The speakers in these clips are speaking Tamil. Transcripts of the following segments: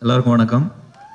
எல்லாருக்கும் வணக்கம்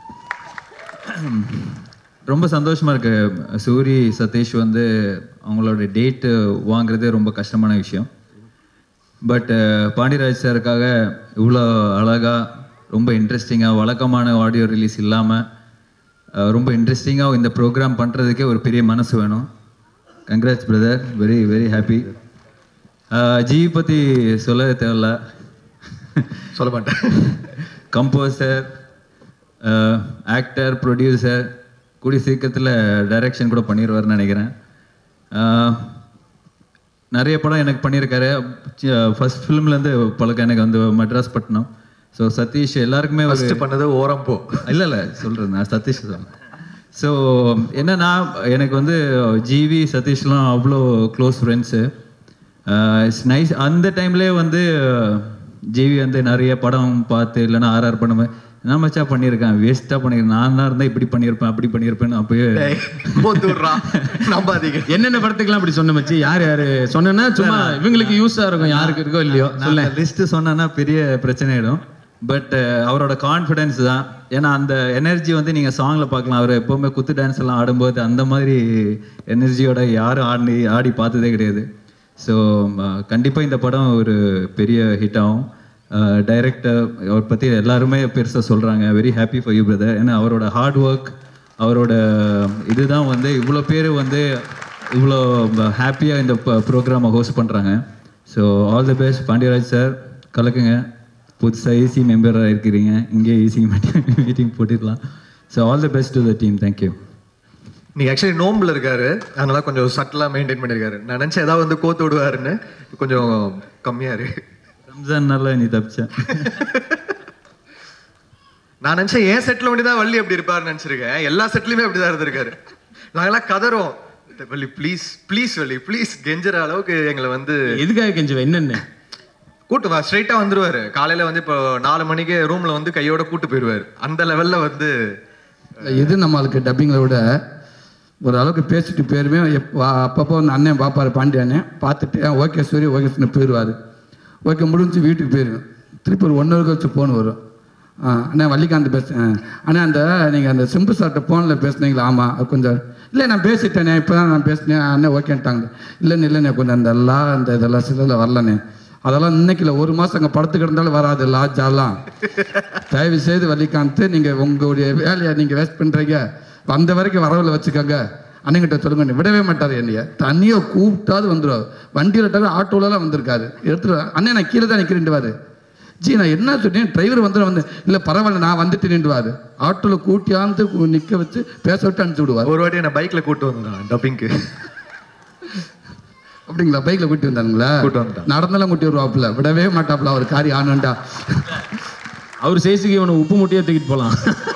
ரொம்ப சந்தோஷமா இருக்கு சூரி சதீஷ் வந்து அவங்களோட டேட்டு வாங்குறதே ரொம்ப கஷ்டமான விஷயம் பட் பாண்டியராஜ் சாருக்காக இவ்வளோ அழகா ரொம்ப இன்ட்ரெஸ்டிங்காக வழக்கமான ஆடியோ ரிலீஸ் இல்லாமல் ரொம்ப இன்ட்ரெஸ்டிங்காக இந்த ப்ரோக்ராம் பண்ணுறதுக்கே ஒரு பெரிய மனசு வேணும் congrats brother very very happy ஜி பற்றி சொல்ல தேவையில்ல சொல்ல மாட்டேன் கம்போசர் ஆக்டர் ப்ரொடியூசர் கூடிய சீக்கிரத்தில் டைரக்ஷன் கூட பண்ணிடுவார்னு நினைக்கிறேன் அஹ், நிறைய படம் எனக்கு பண்ணியிருக்காரு ஃபர்ஸ்ட் ஃபிலிம்லேருந்து பழக்கம் எனக்கு வந்து மெட்ராஸ் பட்டினம் ஸோ சதீஷ் எல்லாருக்குமே ஒரு ஃபர்ஸ்ட் பண்ணது ஓரம் போ இல்லை இல்லை சொல்கிறேன் நான் சதீஷ் தான் ஸோ என்னன்னா எனக்கு வந்து ஜிவி சதீஷ்லாம் அவ்வளோ க்ளோஸ் ஃப்ரெண்ட்ஸு இட்ஸ் நைஸ் அந்த டைம்லேயே வந்து ஜிவி வந்து நிறைய படம் பார்த்து இல்லைன்னா ஆர்ஆர் பண்ணுவேன் நான் மச்சா பண்ணியிருக்கேன் வேஸ்ட்டாக பண்ணியிருக்கேன் நான் தான் இருந்தால் இப்படி பண்ணியிருப்பேன் அப்படி பண்ணியிருப்பேன் அப்பயே போத்துடுறா நம்பாதீங்க என்னென்ன படத்துக்குலாம் அப்படி சொன்ன மச்சி யார் யாரு சொன்னா சும்மா இவங்களுக்கு யூஸா இருக்கும் யாருக்கு இருக்கோ இல்லையோ சொல்ல நான் லிஸ்ட் சொன்னேன்னா பெரிய பிரச்சனை ஆயிடும் பட் அவரோட கான்ஃபிடன்ஸ் தான் ஏன்னா அந்த எனர்ஜி வந்து நீங்க சாங்ல பார்க்கலாம் அவர் எப்பவுமே குத்து டான்ஸ் எல்லாம் ஆடும்போது அந்த மாதிரி எனர்ஜியோட யாரும் ஆடி ஆடி பார்த்ததே கிடையாது ஸோ கண்டிப்பா இந்த படம் ஒரு பெரிய ஹிட் ஆகும் டைரக்டர் அவர் பத்தி எல்லாருமே பெருசா சொல்றாங்க very happy for you brother ஏன்னா அவரோட ஹார்ட் ஒர்க் அவரோட இதுதான் வந்து இவ்வளோ பேர் வந்து இவ்வளோ ஹாப்பியாக இந்த ப்ரோக்ராமை ஹோஸ்ட் பண்ணுறாங்க so all the best Pandiyaraj sir கலக்குங்க புதுசாக ஈசி மெம்பராக இருக்கிறீங்க இங்கே ஈசி மீட்டிங் போட்டுக்கலாம் so all the best to the team thank you நீங்க ஆக்சுவலி நோம்பில் இருக்காரு அதனால கொஞ்சம் சட்டலாக மெயின்டைன் பண்ணியிருக்காரு நான் நினச்சேன் ஏதாவது வந்து கோத்து விடுவாருன்னு கொஞ்சம் கம்மியா இருக்கு ரம்ஜான்னால நீ தப்பிச்ச நான் நினைச்சேன் என் செட்டில் மட்டும் தான் வள்ளி அப்படி இருப்பாருன்னு நினைச்சிருக்கேன் எல்லா செட்லயுமே அப்படிதான் இருந்திருக்காரு நாங்கெல்லாம் கதறோம் Valli please please Valli please கெஞ்சுற அளவுக்கு எங்களை வந்து எதுக்காக கெஞ்சுவ என்னென்ன கூட்டு வா ஸ்ட்ரைட்டா வந்துருவாரு காலையில வந்து இப்போ நாலு மணிக்கு ரூம்ல வந்து கையோட கூட்டு போயிருவாரு அந்த லெவல்ல வந்து இது நம்மளுக்கு டப்பிங்கில் விட ஒரு அளவுக்கு பேசிட்டு போயிருமே அப்பப்போ வந்து அண்ணன் பார்ப்பாரு பாண்டி அண்ணன் பார்த்துட்டு ஓகே சூரி ஓகே சொல்லி போயிடுவார் ஓகே முடிஞ்சு வீட்டுக்கு போயிடுவேன் திருப்பி ஒரு ஒன் ஹவர் கழிச்சு ஃபோன் வரும் ஆ, அண்ணா வள்ளிகாந்த் பேசுகிறேன் அண்ணா அந்த நீங்கள் அந்த சிம்பு சார்ட்ட ஃபோனில் பேசுனீங்களா ஆமாம் அது கொஞ்சம் இல்லை நான் பேசிட்டேனே இப்போ தான் நான் பேசினேன் அண்ணன் ஓகேன்ட்டாங்க இல்லைண்ணே இல்லைண்ணே கொஞ்சம் அந்த லா அந்த இதெல்லாம் சிலரில் வரலண்ணே அதெல்லாம் இன்னைக்கு இல்லை ஒரு மாதம் அங்கே படுத்துக்கிட்டு இருந்தாலும் வராது லாஜாலாம் தயவு செய்து வள்ளிகாந்த் நீங்கள் உங்களுடைய வேலையை நீங்கள் வேஸ்ட் பண்ணுறீங்க வந்த வரைக்கும் வரவில் வச்சுக்கோங்க அண்ணங்கிட்ட சொல்லுங்க விடவே மாட்டார் என்னைய தண்ணியை கூப்பிட்டாது வந்துடுவார் வண்டியில் டக்கு ஆட்டோலலாம் வந்திருக்காரு எடுத்துட்டு அண்ணே நான் கீழே தான் நிற்கிறேன்டுவார் ஜி நான் என்ன சொன்னேன் டிரைவர் வந்து வந்து இல்லை பரவாயில்ல நான் வந்துட்டு நின்றுவார் ஆட்டோவில் கூட்டியாந்து நிற்க வச்சு பேச விட்டு அனுப்பிச்சு விடுவார் ஒரு வாட்டி என்ன பைக்ல கூட்டு வந்தான் டப்பிங்க்கு அப்படிங்களா பைக்கில் கூட்டி வந்தாங்களா கூட்டி வந்துட்டான். நடந்தெல்லாம் கூட்டி வருவாப்புல விடவே மாட்டாப்புல அவர் காரி ஆனண்டா அவர் சேசுக்கு இவனை உப்பு முட்டையே தூக்கிட்டு போலாம்